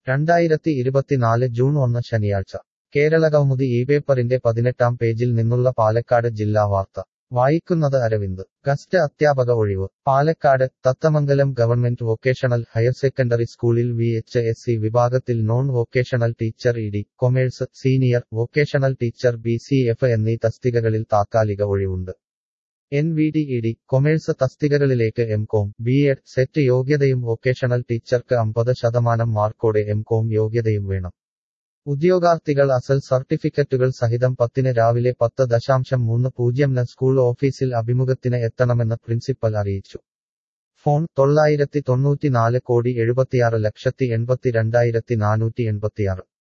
രണ്ടായിരത്തി ഇരുപത്തിനാല് ജൂൺ ഒന്ന് ശനിയാഴ്ച കേരളകൗമുദി ഈ പേപ്പറിന്റെ പതിനെട്ടാം പേജിൽ നിന്നുള്ള പാലക്കാട് ജില്ലാ വാർത്ത വായിക്കുന്നത് അരവിന്ദ് ഗസ്റ്റ് അധ്യാപക ഒഴിവ് Palakkad Thathamangalam government vocational higher secondary സ്കൂളിൽ വി എച്ച് എസ് സി വിഭാഗത്തിൽ non vocational teacher E D commerce senior vocational teacher B C F എന്നീ തസ്തികകളിൽ താത്കാലിക ഒഴിവുണ്ട് N V D E D commerce തസ്തികകളിലേക്ക് M com B ed SET യോഗ്യതയും vocational ടീച്ചർക്ക് അമ്പത് ശതമാനം മാർക്കോടെ എം കോം യോഗ്യതയും വേണം ഉദ്യോഗാർത്ഥികൾ അസൽ സർട്ടിഫിക്കറ്റുകൾ സഹിതം പത്തിന് രാവിലെ പത്ത് ദശാംശം മൂന്ന് പൂജ്യം ന് സ്കൂൾ ഓഫീസിൽ അഭിമുഖത്തിന് എത്തണമെന്ന് പ്രിൻസിപ്പൽ അറിയിച്ചു ഫോൺ തൊള്ളായിരത്തി തൊണ്ണൂറ്റിനാല് കോടി എഴുപത്തിയാറ് ലക്ഷത്തി എൺപത്തി രണ്ടായിരത്തി നാനൂറ്റി എൺപത്തിയാറ്